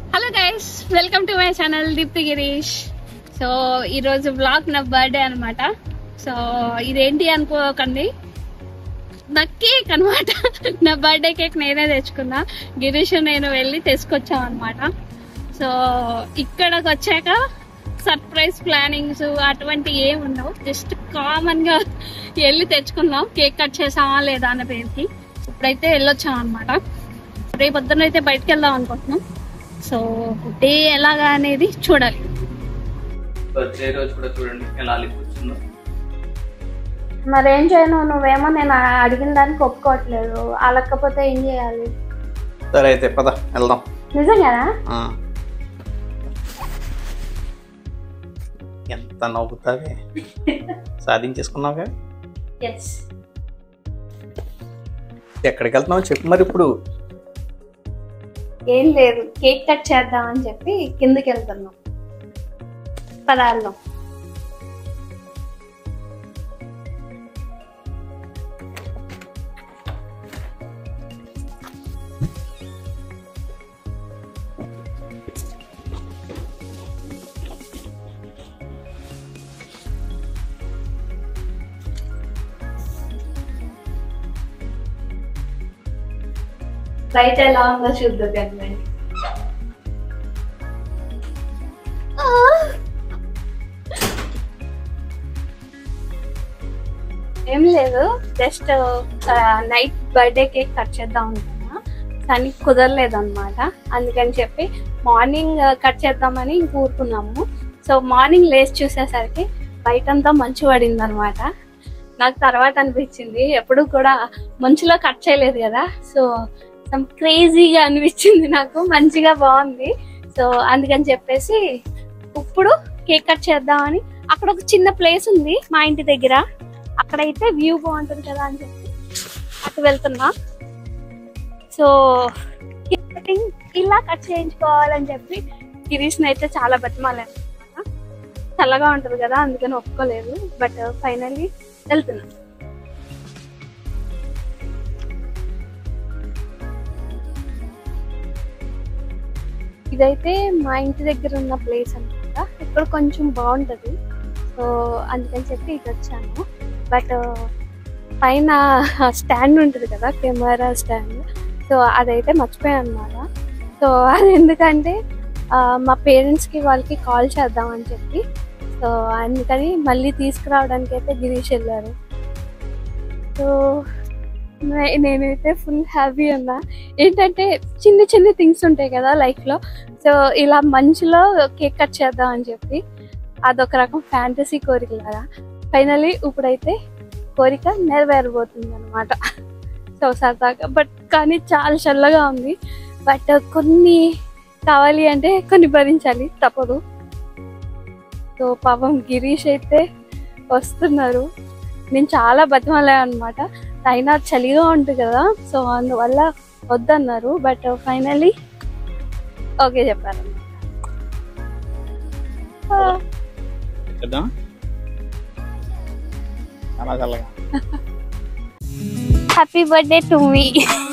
Hello guys welcome to my channel Deepthi Girish so ఈరోజు blog నా birthday అనమాట సో ఇదేంటి అనుకోకండి నా కేక్ అనమాట నా బర్త్డే కేక్ నేనే తెచ్చుకున్నా గిరీష్ నేను వెళ్ళి తీసుకొచ్చాం అనమాట సో ఇక్కడికి వచ్చాక సర్ప్రైజ్ ప్లానింగ్స్ అటువంటి ఏం ఉండవు జస్ట్ కామన్ గా వెళ్ళి తెచ్చుకున్నాం కేక్ కట్ చేసామా లేదా అన్న పేరుకి ఇప్పుడైతే వెళ్ళొచ్చాం అనమాట రేపు పొద్దున్న అయితే బయటకు వెళ్దాం అనుకుంటున్నాం సో డే ఎలాగా అనేది చూడాలి బర్త్డే రోజు కూడా చూడండి ఎలా కూర్చుందో మరేం చేయను నువ్వేమో నేను అడిగిన దానికి ఒప్పుకోవట్లేదు అలకపోతే ఏం చేయాలి సరే అయితే పద వెళ్దాం నిజంగానా ఆ. ఎంత నవ్వుతావే సాధించేసుకున్నావుగా ఎస్ ఎక్కడికి వెళ్తున్నావు చెప్పు మరి ఇప్పుడు ఏం లేదు కేక్ కట్ చేద్దామని చెప్పి కిందకి వెళ్తున్నాం పదార్థం బయట ఎలా ఉందో చూద్దాం కదండి ఏం లేదు just night birthday cake cut చేద్దాం అనుకున్నా కానీ కుదరలేదు అనమాట అందుకని చెప్పి మార్నింగ్ కట్ చేద్దామని ఇంక ఊరుకున్నాము సో మార్నింగ్ లేచి చూసేసరికి బయటంతా మంచు పడింది అనమాట నాకు తర్వాత అనిపించింది ఎప్పుడు కూడా మంచులో కట్ చేయలేదు కదా సో సమ్ క్రేజీగా అనిపించింది నాకు మంచిగా బాగుంది సో అందుకని చెప్పేసి ఇప్పుడు కేక్ కట్ చేద్దామని అక్కడ ఒక చిన్న ప్లేస్ ఉంది మా ఇంటి దగ్గర అక్కడైతే వ్యూ బాగుంటుంది కదా అని చెప్పి అటు వెళ్తున్నా సో కేక్ కటింగ్ ఇలా కట్ చేయించుకోవాలని చెప్పి గిరీష్ని అయితే చాలా బతిమాలను చల్లగా ఉంటుంది కదా అందుకని ఒప్పుకోలేదు బట్ ఫైనల్లీ వెళ్తున్నా ఇదైతే మా ఇంటి దగ్గర ఉన్న ప్లేస్ అనమాట ఇక్కడ కొంచెం బాగుంటది సో అందుకని చెప్పి ఇటు వచ్చాను బట్ పైన స్టాండ్ ఉంటుంది కదా కెమెరా స్టాండ్ సో అదైతే మర్చిపోయాను అనమాట సో అది ఎందుకంటే ఆ, మా పేరెంట్స్కి వాళ్ళకి కాల్ చేద్దామని చెప్పి సో అందుకని మళ్ళీ తీసుకురావడానికి అయితే గిరీష్ వెళ్ళారు సో నే- నేనైతే ఫుల్ హ్యాపీ ఉన్నా ఏంటంటే చిన్న చిన్న థింగ్స్ ఉంటాయి కదా లైఫ్లో సో ఇలా మంచులో కేక్ కట్ చేద్దాం అని చెప్పి అదొక రకం ఫ్యాంటసీ కోరిక లాగా ఫైనలీ ఇప్పుడైతే కోరిక నెరవేరబోతుంది అనమాట సో సరదాగా బట్ కానీ చాలా చల్లగా ఉంది బట్ కొన్ని కావాలి అంటే కొన్ని భరించాలి తప్పదు సో పాపం గిరీష్ అయితే వస్తున్నారు నేను చాలా బతిమలే అనమాట అయినా చలిగా ఉంటుంది కదా సో అందువల్ల వద్దన్నారు బట్ ఫైనలీ ఓకే చెప్పారు చేద్దాం చాలా చల్లగా హ్యాపీ బర్త్డే టు మీ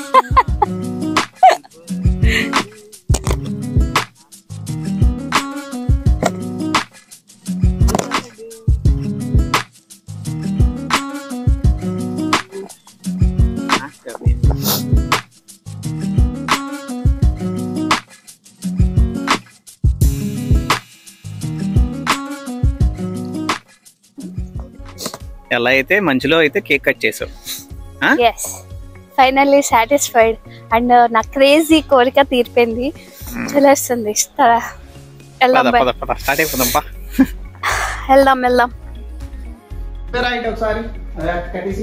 ఎలా అయితే మంచులో అయితే కేక్ కట్ చేసావు ఎస్ ఫైనల్లీ సాటిస్ఫైడ్ అండ్ నా క్రేజీ కోరిక తీరిపోయింది చలేస్తుంది ఇస్తారా వెళ్దాం పద బై. పద పద స్టార్ట్ అయిపోదాం పా వెళ్దాం వెళ్దాం రైట్ ఒకసారి అదే కట్టేసి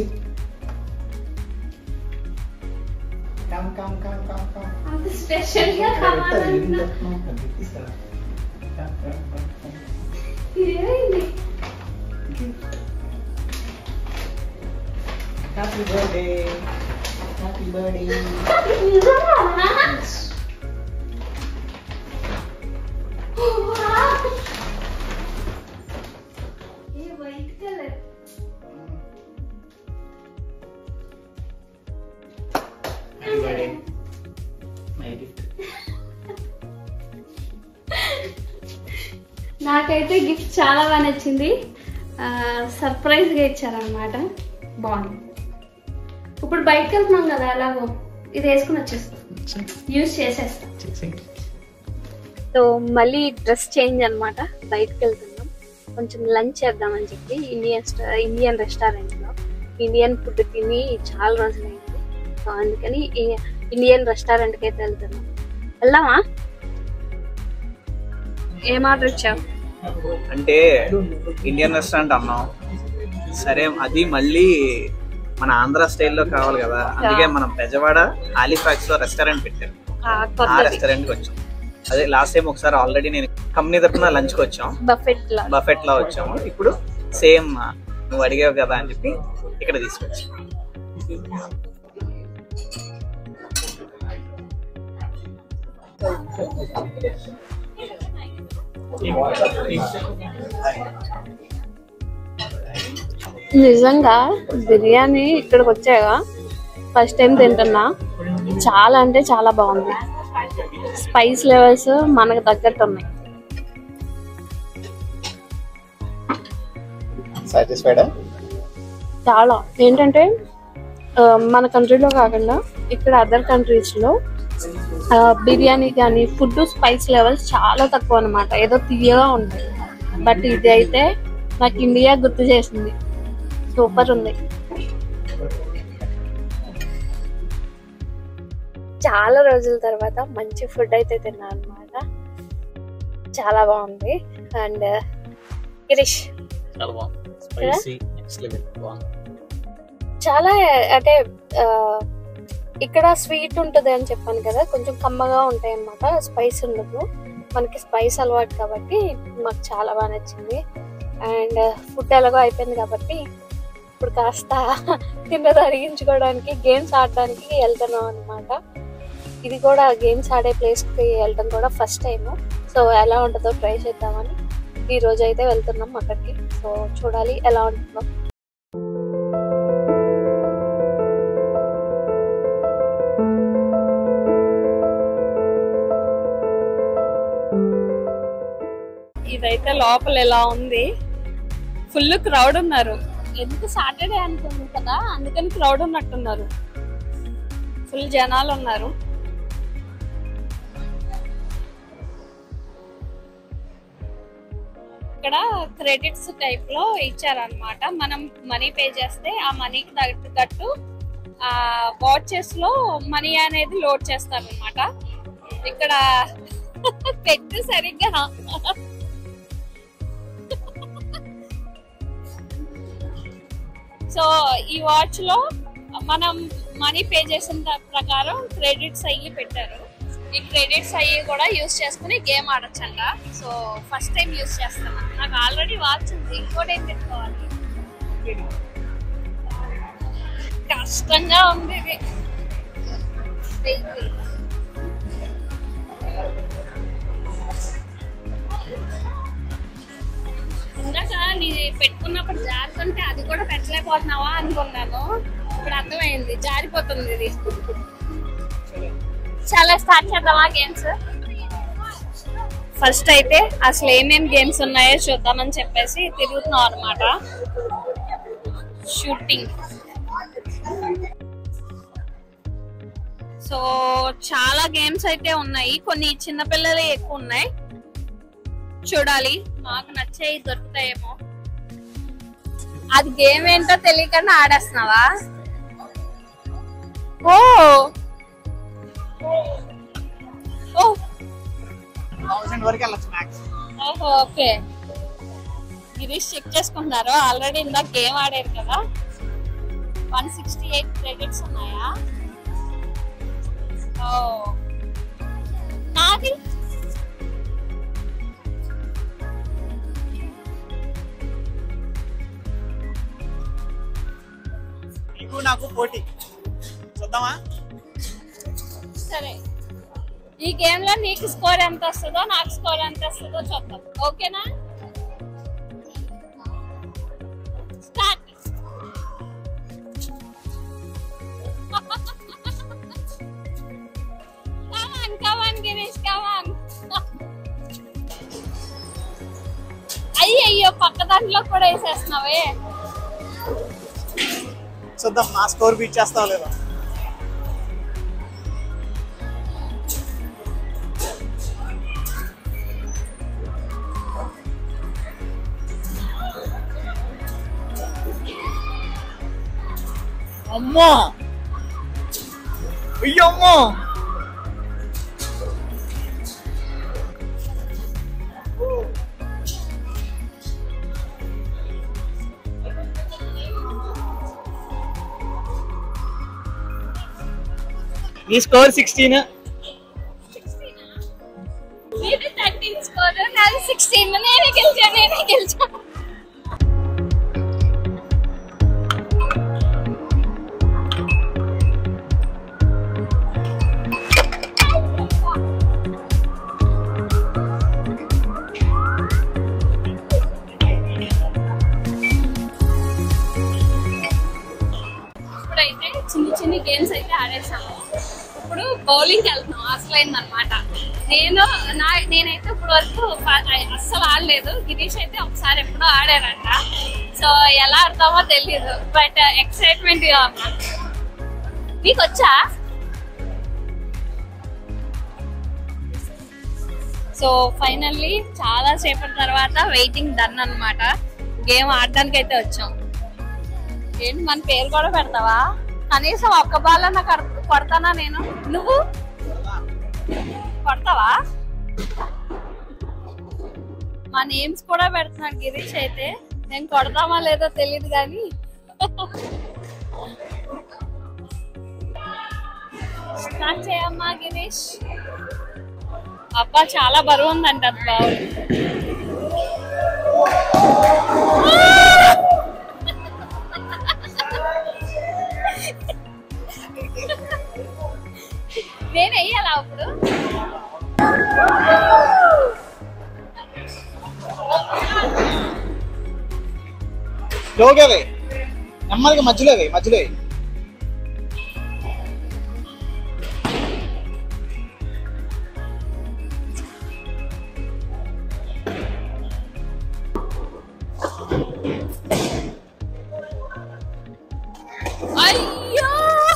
come come come come come special గా happy birthday happy birthday white colour happy birthday my gift నాకైతే గిఫ్ట్ చాలా బాగా నచ్చింది సర్ప్రైజ్గా ఇచ్చారనమాట బాగుంది ఇప్పుడు బయటకు వెళ్తున్నాం కదా ఎలాగో ఇది వేసుకుని వచ్చేస్తాం యూజ్ చేసేస్తాం సో మళ్ళీ డ్రెస్ చేంజ్ అన్నమాట బయటకు వెళ్తున్నాం కొంచెం లంచ్ చేద్దామని చెప్పి ఇండియన్ స్ట- ఇండియన్ రెస్టారెంట్లో ఇండియన్ ఫుడ్ తిని చాలా రోజులైంది సో అందుకని ఈ- ఇండియన్ రెస్టారెంట్కి అయితే వెళ్తున్నాం వెళ్దామా ఏం ఆర్డర్ ఇచ్చావు అంటే ఇండియన్ రెస్టారెంట్ అన్నాం సరే అది మళ్ళీ మన ఆంధ్ర స్టైల్లో కావాలి కదా అందుకే మనం బెజవాడ హాలిఫాక్స్ లో రెస్టారెంట్ పెట్టారు ఆ కొత్తది రెస్టారెంట్ కి వచ్చాం అదే లాస్ట్ టైం ఒకసారి ఆల్రెడీ నేను కంపెనీ తరఫున లంచ్ కి వచ్చాం బఫెట్ లా బఫెట్ లో వచ్చాము ఇప్పుడు సేమ్ నువ్వు అడిగావు కదా అని చెప్పి ఇక్కడ తీసుకొచ్చాం నిజంగా బిర్యానీ ఇక్కడికి వచ్చాక ఫస్ట్ టైం తింటున్నా చాలా అంటే చాలా బాగుంది స్పైస్ లెవెల్స్ మనకు తగ్గట్టు ఉన్నాయి సాటిస్ఫైడా చాలా ఏంటంటే ఆ, మన కంట్రీలో కాకుండా ఇక్కడ అదర్ కంట్రీస్లో బిర్యానీ కానీ ఫుడ్ స్పైస్ లెవెల్స్ చాలా తక్కువ అనమాట ఏదో తీయగా ఉంటాయి బట్ ఇది అయితే నాకు ఇండియా గుర్తు చేసింది సూపర్ ఉంది చాలా రోజుల తర్వాత మంచి ఫుడ్ అయితే తిన్నాను అనమాట చాలా బాగుంది అండ్ గిరీష్ చాలా బాగుంది స్పైసీ నెక్స్ట్ లెవెల్ బాగుంది చాలా అంటే ఆ, ఇక్కడ స్వీట్ ఉంటుంది అని చెప్పాను కదా కొంచెం కమ్మగా ఉంటాయి అన్నమాట స్పైస్ ఉండదు మనకి స్పైస్ అలవాటు కాబట్టి మాకు చాలా బాగా నచ్చింది అండ్ ఫుడ్ ఎలాగో అయిపోయింది కాబట్టి ఇప్పుడు కాస్త తిన్నది అరిగించుకోవడానికి గేమ్స్ ఆడడానికి వెళ్తున్నాం అనమాట ఇది కూడా గేమ్స్ ఆడే ప్లేస్కి వెళ్ళడం కూడా ఫస్ట్ టైం సో ఎలా ఉంటుందో ట్రై చేద్దామని ఈ రోజు అయితే వెళ్తున్నాం అక్కడికి సో చూడాలి ఎలా ఉంటుందో ఇదైతే లోపల ఎలా ఉంది ఫుల్ క్రౌడ్ ఉన్నారు ఎందుకు సాటర్డే అనుకుంది కదా అందుకని క్రౌడ్ ఉన్నట్టున్నారు ఫుల్ జనాలు ఉన్నారు ఇక్కడ క్రెడిట్స్ టైప్ లో ఇచ్చారనమాట మనం మనీ పే చేస్తే ఆ మనీకి తగ్గట్టు ఆ వాచెస్ లో మనీ అనేది లోడ్ చేస్తారనమాట ఇక్కడ పెట్టు సరిగ్గా సో ఈ వాచ్ లో మనం మనీ పే చేసిన ద- ప్రకారం క్రెడిట్స్ అయ్యి పెట్టారు ఈ క్రెడిట్స్ అయ్యి కూడా యూస్ చేసుకుని గేమ్ ఆడొచ్చంట సో ఫస్ట్ టైం యూస్ చేస్తాను నాకు ఆల్రెడీ వాచ్ ఉంది ఇంకోటి ఏం పెట్టుకోవాలి కష్టంగా ఉంది ఇది వెయ్యి. ఇందాక నీ పెట్టుకున్నప్పుడు జారుతుంటే అది కూడా పెట్టలేకపోతున్నావా అనుకున్నాను ఇప్పుడు అర్థమైంది జారిపోతుంది ఇది చాలా స్టార్ట్ చేద్దామా గేమ్స్ ఫస్ట్ అయితే అసలు ఏమేం గేమ్స్ ఉన్నాయో చూద్దామని చెప్పేసి తిరుగుతున్నాం అనమాట షూటింగ్ సో చాలా గేమ్స్ అయితే ఉన్నాయి కొన్ని చిన్నపిల్లలే ఎక్కువ ఉన్నాయి చూడాలి మాకు నచ్చేవి దొరుకుతాయేమో అది గేమ్ ఏంటో తెలియకుండా ఆడేస్తున్నావా ఓ ఓ థౌసండ్ వరకు వెళ్ళచ్చు మ్యాక్స్ ఓహో ఓకే గిరీష్ చెక్ చేసుకుంటున్నారు ఆల్రెడీ ఇందాక గేమ్ ఆడారు కదా వన్ సిక్స్టీ ఎయిట్ క్రెడిట్స్ ఉన్నాయా ఓ నాది నీకు నాకు పోటీ చూద్దామా సరే ఈ గేమ్ లో నీకు స్కోర్ ఎంత వస్తుందో నాకు స్కోర్ ఎంత వస్తుందో చూద్దాం ఓకేనా స్టార్ట్ కమాన్ కమాన్ గిరీష్ కమాన్ పక్క దాంట్లో కూడా వేసేస్తున్నావే చూద్దాం నా స్కోర్ బీట్ చేస్తావు లేదా అమ్మో అయ్యమ్మో నీ స్కోర్ సిక్స్టీన్ మీది థర్టీన్ స్కోర్ నాది సిక్స్టీన్ నేనే గెలిచా నేనే గెలిచా ఇప్పుడైతే చిన్ని చిన్ని గేమ్స్ అయితే ఆడేసాము ఇప్పుడు బౌలింగ్ వెళ్తున్నాం అసలైంది అనమాట నేను నా నేనైతే ఇప్పుడు వరకు ఫ- అస్సలు ఆడలేదు గిరీష్ అయితే ఒకసారి ఎప్పుడో ఆడారంట సో ఎలా ఆడతామో తెలియదు బట్ ఎక్సైట్మెంట్ గా ఉన్నా మీకు వచ్చా సో ఫైనల్లీ చాలా సేపటి తర్వాత వెయిటింగ్ డన్ అన్నమాట గేమ్ ఆడడానికి అయితే వచ్చాం ఏంటి మన పేరు కూడా పెడతావా కనీసం ఒక్క బాల్ అన్న కొడతానా నేను నువ్వు కొడతావా మా నేమ్స్ కూడా పెడుతున్నాడు గిరీష్ అయితే నేను కొడతామా లేదో తెలియదు కానీ స్టార్ట్ చేయమ్మా గిరీష్ అబ్బా చాలా బరువు ఉందంట అది బావులు నేను వెయ్యాలా అప్పుడు స్లోగా వే నెమ్మదిగా మధ్యలో వే మధ్యలో వే అయ్యో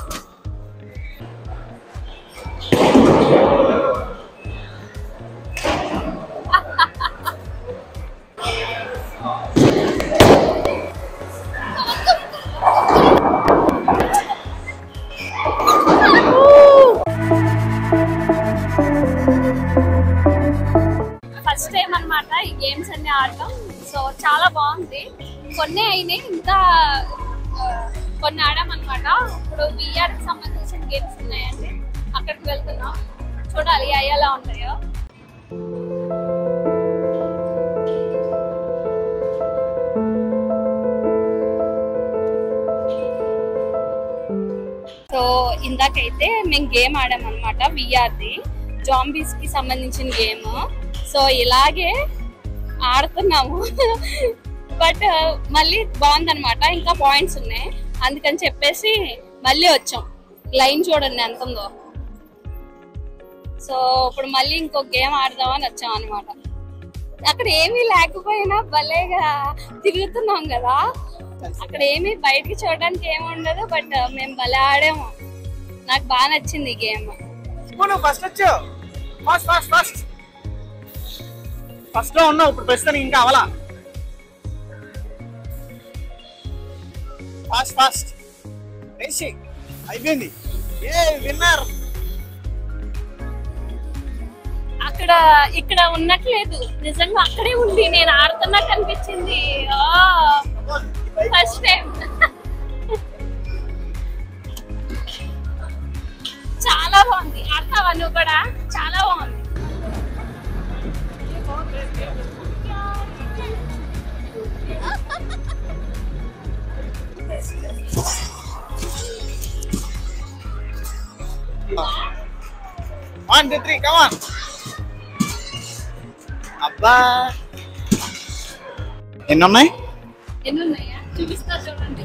ఫస్ట్ టైం అన్నమాట ఈ గేమ్స్ అన్ని ఆడటం సో చాలా బాగుంది కొన్ని అయినాయి ఇంకా ఆ, కొన్ని ఆడామన్నమాట ఇప్పుడు విఆర్ కి సంబంధించిన గేమ్స్ ఉన్నాయండి అక్కడికి వెళ్తున్నాం చూడాలి అవి ఎలా ఉంటాయో సో ఇందాకైతే మేము గేమ్ ఆడామన్నమాట విఆర్ది జాంబీస్ కి సంబంధించిన గేమ్ సో ఇలాగే ఆడుతున్నాము బట్ మళ్ళీ బాగుందన్నమాట ఇంకా పాయింట్స్ ఉన్నాయి అందుకని చెప్పేసి మళ్ళీ వచ్చాం లైన్ చూడండి ఎంత ఉందో సో ఇప్పుడు మళ్ళీ ఇంకో గేమ్ ఆడదామని వచ్చాం అనమాట అక్కడ ఏమీ లేకపోయినా భలేగా తిరుగుతున్నాం కదా అక్కడ ఏమీ బయటికి చూడడానికి ఏమి ఉండదు బట్ మేము భలే ఆడాము నాకు బాగా నచ్చింది ఈ గేమ్ నువ్వు ఫస్ట్ వచ్చావు ఫస్ట్ ఫస్ట్ ఫస్ట్ ఫస్ట్ లో ఉన్నావు ఇప్పుడు ప్రస్తుతానికి ఇంకా అవలా ఫాస్ట్ ఫాస్ట్ వేసి అయిపోయింది ఏ విన్నర్ అక్కడ ఇక్కడ ఉన్నట్లేదు నిజంగా అక్కడే ఉంది నేను ఆడుతున్నట్టు అనిపించింది ఫస్ట్ టైం చాలా బాగుంది ఆడతావా నువ్వు కూడా చాలా బాగుంది వన్ టూ త్రీ కమాన్ అబ్బా ఎన్ని ఉన్నాయి ఎన్ని ఉన్నాయా చూపిస్తా చూడండి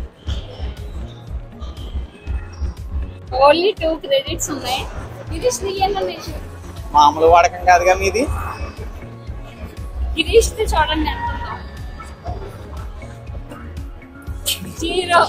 ఓన్లీ టూ క్రెడిట్స్ ఉన్నాయి గిరీష్ నీ ఎన్ని ఉన్నాయి చూడు. మామూలు వాడకం కాదుగా మీది గిరీష్ ది చూడండి ఎంత ఉందో జీరో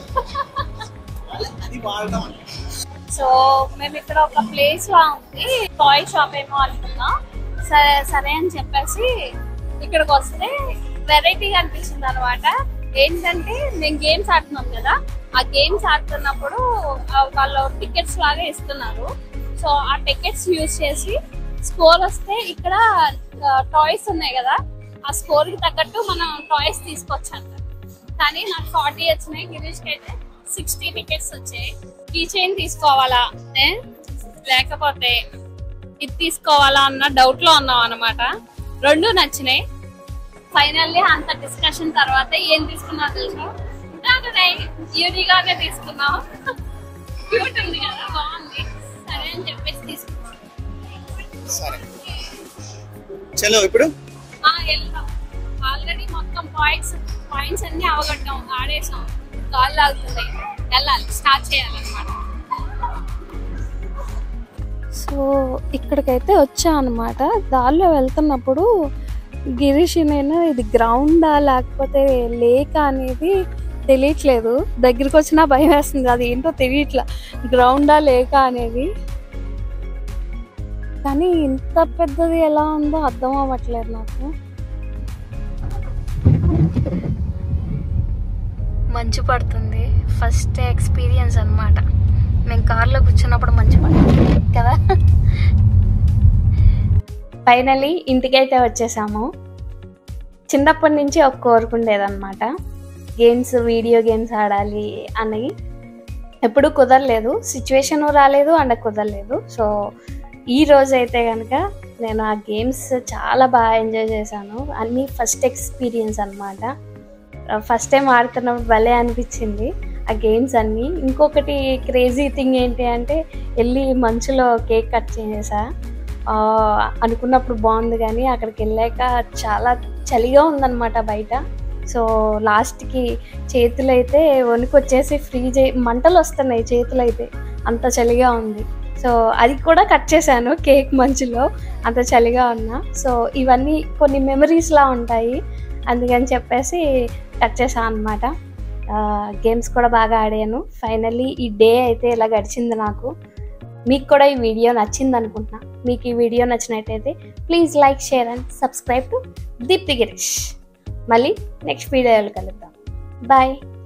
సో మేము ఇక్కడ ఒక ప్లేస్ లా ఉంది టాయ్ షాప్ ఏమో అనుకున్నాం సరే సరే అని చెప్పేసి ఇక్కడికి వస్తే వెరైటీగా అనిపించింది అనమాట ఏంటంటే మేము గేమ్స్ ఆడుతున్నాం కదా ఆ గేమ్స్ ఆడుతున్నప్పుడు ఆ వాళ్ళు టికెట్స్ లాగా ఇస్తున్నారు సో ఆ టికెట్స్ యూజ్ చేసి స్కోర్ వస్తే ఇక్కడ టాయ్స్ ఉన్నాయి కదా ఆ స్కోర్ కి తగ్గట్టు మనం టాయ్స్ తీసుకోవచ్చు కానీ నాకు ఫార్టీ వచ్చినాయి గిరీష్కి అయితే సిక్స్టీ టికెట్స్ వచ్చాయి కీ చైన్ తీసుకోవాలా ఏ? లేకపోతే ఇది తీసుకోవాలా అన్న డౌట్ లో ఉన్నాం అనమాట రెండు నచ్చినాయి ఫైనల్లీ అంత డిస్కషన్ తర్వాత ఏం తీసుకున్నా తెలుసా యూనిగానే తీసుకున్నాం క్యూట్ ఉంది కదా బాగుంది సరే అని చెప్పేసి తీసుకున్నాం సరే చలో ఇప్పుడు ఆ, వెళ్దాం ఆల్రెడీ మొత్తం పాయింట్స్ పాయింట్స్ అన్ని అవగొట్టాం ఆడేసాం కాళ్ళు ఆగుతున్నాయి వెళ్ళాలి స్టార్ట్ చేయాలన్నమాట సో ఇక్కడికైతే వచ్చా అనమాట దారిలో వెళ్తున్నప్పుడు గిరీష్ నేను ఇది గ్రౌండా లేకపోతే లేక అనేది తెలియట్లేదు దగ్గరికి వచ్చినా భయం వేస్తుంది అది ఏంటో తెలియట్లా గ్రౌండా లేక అనేది కానీ ఇంత పెద్దది ఎలా ఉందో అర్థం అవ్వట్లేదు నాకు మంచు పడుతుంది ఫస్ట్ ఎక్స్పీరియన్స్ అన్నమాట మేము కార్లో కూర్చున్నప్పుడు మంచు పడుతుంది కదా ఫైనలీ ఇంటికైతే వచ్చేసాము చిన్నప్పటి నుంచి ఒక కోరుకుండేదన్నమాట గేమ్స్ వీడియో గేమ్స్ ఆడాలి అని ఎప్పుడు కుదరలేదు సిచ్యువేషన్ రాలేదు అండ్ కుదరలేదు సో ఈ రోజు అయితే కనుక నేను ఆ గేమ్స్ చాలా బాగా ఎంజాయ్ చేశాను అన్నీ ఫస్ట్ ఎక్స్పీరియన్స్ అనమాట ఫస్ట్ టైం ఆడుతున్నప్పుడు భలే అనిపించింది ఆ గేమ్స్ అన్నీ ఇంకొకటి క్రేజీ థింగ్ ఏంటి అంటే వెళ్ళి మంచులో కేక్ కట్ చేసా ఆ, అనుకున్నప్పుడు బాగుంది కానీ అక్కడికి వెళ్ళాక చాలా చలిగా ఉందన్నమాట బయట సో లాస్ట్కి చేతులు అయితే వణుకొచ్చేసి ఫ్రీజ్ అయి మంటలు వస్తున్నాయి చేతులు అయితే అంత చలిగా ఉంది సో అది కూడా కట్ చేశాను కేక్ మంచులో అంత చలిగా ఉన్నా సో ఇవన్నీ కొన్ని మెమరీస్ లా ఉంటాయి అందుకని చెప్పేసి కట్ చేశాను అనమాట గేమ్స్ కూడా బాగా ఆడాను ఫైనల్లీ ఈ డే అయితే ఇలా గడిచింది నాకు మీకు కూడా ఈ వీడియో నచ్చింది అనుకుంటున్నా మీకు ఈ వీడియో నచ్చినట్టయితే please like share and subscribe to Deepthi Girish మళ్ళీ నెక్స్ట్ వీడియోలో కలుద్దాం బాయ్